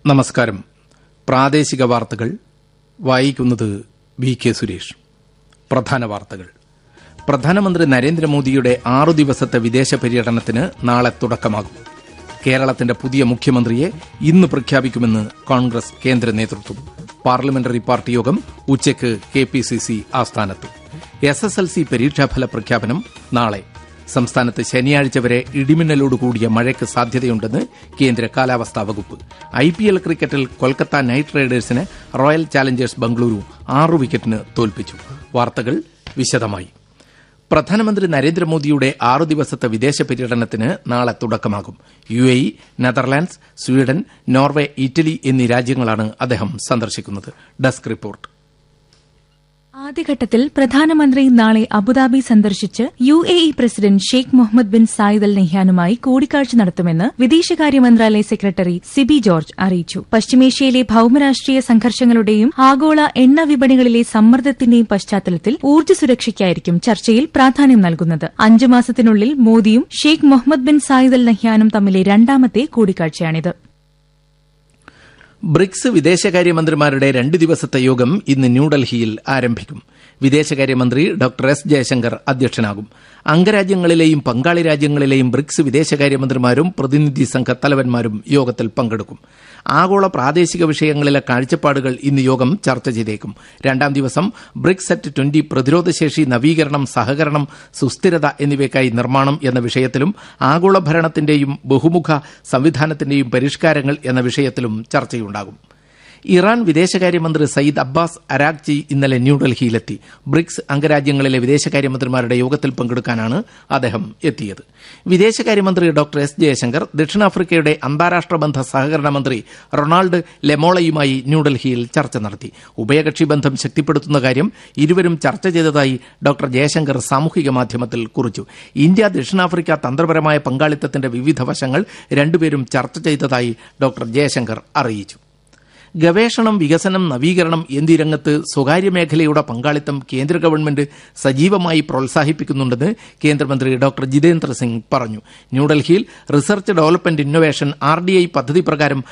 നമസ്കാരം പ്രാദേശിക വാർത്തകൾ വായിക്കുന്നത് വി കെ സുരേഷ് പ്രധാന വാർത്തകൾ പ്രധാനമന്ത്രി നരേന്ദ്രമോദിയുടെ ആറു ദിവസത്തെ വിദേശ പര്യടനത്തിന് നാളെ തുടക്കമാകും കേരളത്തിന്റെ പുതിയ മുഖ്യമന്ത്രിയെ ഇന്ന് പ്രഖ്യാപിക്കുമെന്ന് കോൺഗ്രസ് കേന്ദ്ര നേതൃത്വം പാർലമെന്ററി പാർട്ടി യോഗം ഉച്ചയ്ക്ക് കെ പി സി സി ആസ്ഥാനത്ത് എസ് എസ് എൽ സി പരീക്ഷാഫല പ്രഖ്യാപനം നാളെ സംസ്ഥാനത്ത് ശനിയാഴ്ച വരെ ഇടിമിന്നലോടുകൂടിയ മഴയ്ക്ക് സാധ്യതയുണ്ടെന്ന് കേന്ദ്ര കാലാവസ്ഥാ വകുപ്പ് ഐ പി എൽ ക്രിക്കറ്റിൽ കൊൽക്കത്ത നൈറ്റ് റൈഡേഴ്സിനെ റോയൽ ചാലഞ്ചേഴ്സ് ബംഗളൂരു ആറു വിക്കറ്റിന് തോൽപ്പിച്ചു വാർത്തകൾ വിശദമായി പ്രധാനമന്ത്രി നരേന്ദ്രമോദിയുടെ ആറു ദിവസത്തെ വിദേശ പര്യടനത്തിന് നാളെ തുടക്കമാകും U A E Netherlands Sweden Norway Italy എന്നീ രാജ്യങ്ങളാണ് അദ്ദേഹം സന്ദർശിക്കുന്നത് ഡെസ്ക് റിപ്പോർട്ട് ആദ്യഘട്ടത്തിൽ പ്രധാനമന്ത്രി നാളെ അബുദാബി സന്ദർശിച്ച് U A E president Sheikh Mohammed bin Zayed Al നെഹ്യാനുമായി കൂടിക്കാഴ്ച നടത്തുമെന്ന് വിദേശകാര്യ മന്ത്രാലയ സെക്രട്ടറി സിബി ജോർജ് അറിയിച്ചു പശ്ചിമേഷ്യയിലെ ഭൌമരാഷ്ട്രീയ സംഘർഷങ്ങളുടെയും ആഗോള എണ്ണ വിപണികളിലെ സമ്മർദ്ദത്തിന്റെയും പശ്ചാത്തലത്തിൽ ഊർജ്ജ സുരക്ഷയ്ക്കായിരിക്കും ചർച്ചയിൽ പ്രാധാന്യം നൽകുന്നത് അഞ്ചു മാസത്തിനുള്ളിൽ മോദിയും Sheikh Mohammed bin Zayed Al നെഹ്യാനും തമ്മിലെ രണ്ടാമത്തെ കൂടിക്കാഴ്ചയാണിത് ബ്രിക്സ് വിദേശകാര്യമന്ത്രിമാരുടെ രണ്ട് ദിവസത്തെ യോഗം ഇന്ന് ന്യൂഡൽഹിയിൽ ആരംഭിക്കും വിദേശകാര്യമന്ത്രി ഡോക്ടർ എസ് ജയശങ്കർ അധ്യക്ഷനാകും അംഗരാജ്യങ്ങളിലെയും പങ്കാളി രാജ്യങ്ങളിലെയും ബ്രിക്സ് വിദേശകാര്യമന്ത്രിമാരും പ്രതിനിധി സംഘ തലവന്മാരും യോഗത്തിൽ പങ്കെടുക്കും ആഗോള പ്രാദേശിക വിഷയങ്ങളിലെ കാഴ്ചപ്പാടുകൾ ഇന്ന് യോഗം ചർച്ച ചെയ്തേക്കും രണ്ടാം ദിവസം ബ്രിക്സ് അറ്റ് ട്വന്റി പ്രതിരോധശേഷി നവീകരണം സഹകരണം സുസ്ഥിരത എന്നിവയ്ക്കായി നിർമ്മാണം എന്ന വിഷയത്തിലും ആഗോള ഭരണത്തിന്റെയും ബഹുമുഖ സംവിധാനത്തിന്റെയും പരിഷ്കാരങ്ങൾ എന്ന വിഷയത്തിലും ചർച്ചയുണ്ടാകും ഇറാൻ വിദേശകാര്യമന്ത്രി സയ്യിദ് അബ്ബാസ് അരാഗ്ചി ഇന്നലെ ന്യൂഡൽഹിയിലെത്തി ബ്രിക്സ് അംഗരാജ്യങ്ങളിലെ വിദേശകാര്യമന്ത്രിമാരുടെ യോഗത്തിൽ പങ്കെടുക്കാനാണ് അദ്ദേഹം എത്തിയത് വിദേശകാര്യമന്ത്രി ഡോക്ടർ എസ് ജയശങ്കർ ദക്ഷിണാഫ്രിക്കയുടെ അന്താരാഷ്ട്ര ബന്ധ സഹകരണ മന്ത്രി റൊണാൾഡ് ലെമോളയുമായി ന്യൂഡൽഹിയിൽ ചർച്ച നടത്തി ഉഭയകക്ഷി ബന്ധം ശക്തിപ്പെടുത്തുന്ന കാര്യം ഇരുവരും ചർച്ച ചെയ്തതായി ഡോക്ടർ ജയശങ്കർ സാമൂഹിക മാധ്യമത്തിൽ കുറിച്ചു ഇന്ത്യ ദക്ഷിണാഫ്രിക്ക തന്ത്രപരമായ പങ്കാളിത്തത്തിന്റെ വിവിധ വശങ്ങൾ രണ്ടുപേരും ചർച്ച ചെയ്തതായി ഡോക്ടർ ജയശങ്കർ അറിയിച്ചു ഗവേഷണം വികസനം നവീകരണം എന്നീ രംഗത്ത് സ്വകാര്യ മേഖലയുടെ പങ്കാളിത്തം കേന്ദ്ര ഗവൺമെന്റ് സജീവമായി പ്രോത്സാഹിപ്പിക്കുന്നുണ്ടെന്ന് കേന്ദ്രമന്ത്രി ഡോക്ടർ ജിതേന്ദ്ര സിംഗ് പറഞ്ഞു ന്യൂഡൽഹിയിൽ research development innovation R D I പദ്ധതി പ്രകാരം